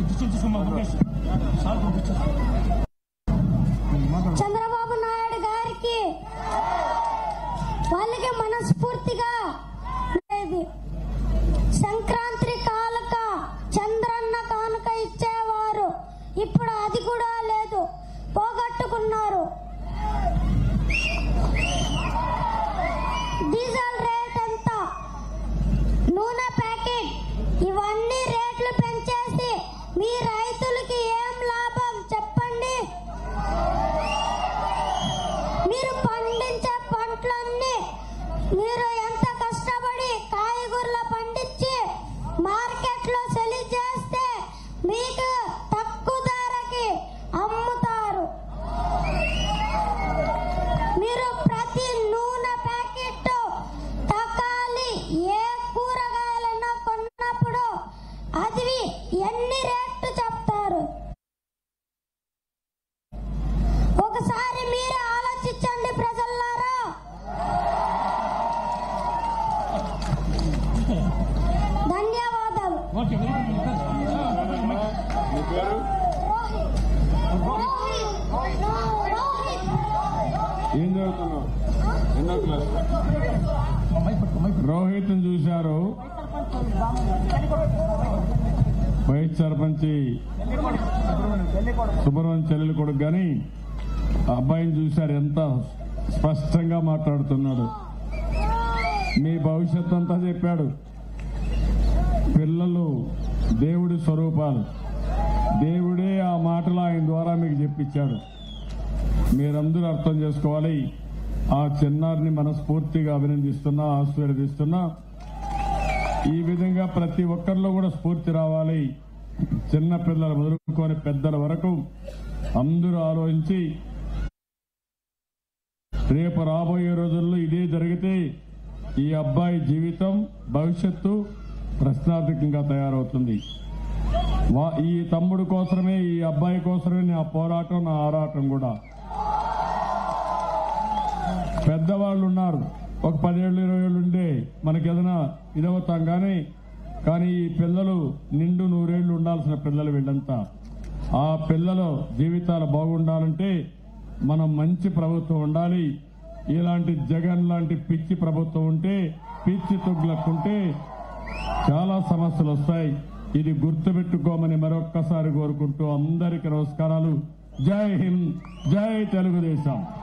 చంద్రబాబు నాయుడు గారికి వాళ్ళకి మనస్ఫూర్తిగా ఇది సంక్రాంతి కానుక చంద్రన్న కానుక ఇచ్చేవారు ఇప్పుడు అది కూడా లేదు పోగొట్టుకున్నారు డీజిల్ రేట్ ఎంత నూనె ప్యాకెట్ ఇవన్నీ రేట్లు పెంచేసి మీ రైతులకి ఏం లాభం చెప్పండి మీరు పండించే పంటలన్నీ మీరు ఎంత కష్టపడి కాయగూరలు పండించి మార్కెట్లో సెలి చేస్తే మీకు తక్కువ ధరకి అమ్ముతారు మీరు ప్రతి నూనె ప్యాకెట్ తకాలి ఏ కూరగాయలన్నా కొన్నప్పుడు అది ఎన్ని రేట్లు చెప్తారు ఒకసారి మీరే ఆలోచించండి ప్రజల్లారా ధన్యవాదాలు మీ పేరు ఏం చదువుతున్నావు ఎన్నో క్లాస్ రోహిత్ చూశారు వైస్ సర్పంచి సుబ్రహ్మణ్యం చెల్లెలు కొడుకు కానీ ఆ అబ్బాయిని చూశారు ఎంత స్పష్టంగా మాట్లాడుతున్నాడు మీ భవిష్యత్ అంతా చెప్పాడు పిల్లలు దేవుడి స్వరూపాలు దేవుడే ఆ మాటలు ఆయన ద్వారా మీకు చెప్పించాడు మీరందరూ అర్థం చేసుకోవాలి ఆ చిన్నారిని మనస్ఫూర్తిగా అభినందిస్తున్నా ఆశీర్వదిస్తున్నా ఈ విధంగా ప్రతి ఒక్కరిలో కూడా స్ఫూర్తి రావాలి చిన్న పిల్లలు మొదలుకొని పెద్దల వరకు అందరూ ఆలోచించి రేపు రాబోయే రోజుల్లో ఇదే జరిగితే ఈ అబ్బాయి జీవితం భవిష్యత్తు ప్రశ్నార్థకంగా తయారవుతుంది వా- ఈ తమ్ముడు కోసమే ఈ అబ్బాయి కోసమే నా పోరాటం నా ఆరాటం కూడా పెద్దవాళ్ళు ఉన్నారు ఒక పదేళ్ళు ఇరవై ఏళ్ళు ఉండే మనకి ఏదైనా ఇదవుతాం కానీ కానీ ఈ పిల్లలు నిండు నూరేళ్లు ఉండాల్సిన పిల్లలు వీళ్ళంతా ఆ పిల్లల జీవితాలు బాగుండాలంటే మనం మంచి ప్రభుత్వం ఉండాలి ఇలాంటి జగన్ లాంటి పిచ్చి ప్రభుత్వం ఉంటే పిచ్చి తొగ్గులకుంటే చాలా సమస్యలు వస్తాయి ఇది గుర్తుపెట్టుకోమని మరొక్కసారి కోరుకుంటూ అందరికీ నమస్కారాలు జై హింద్ జై తెలుగుదేశం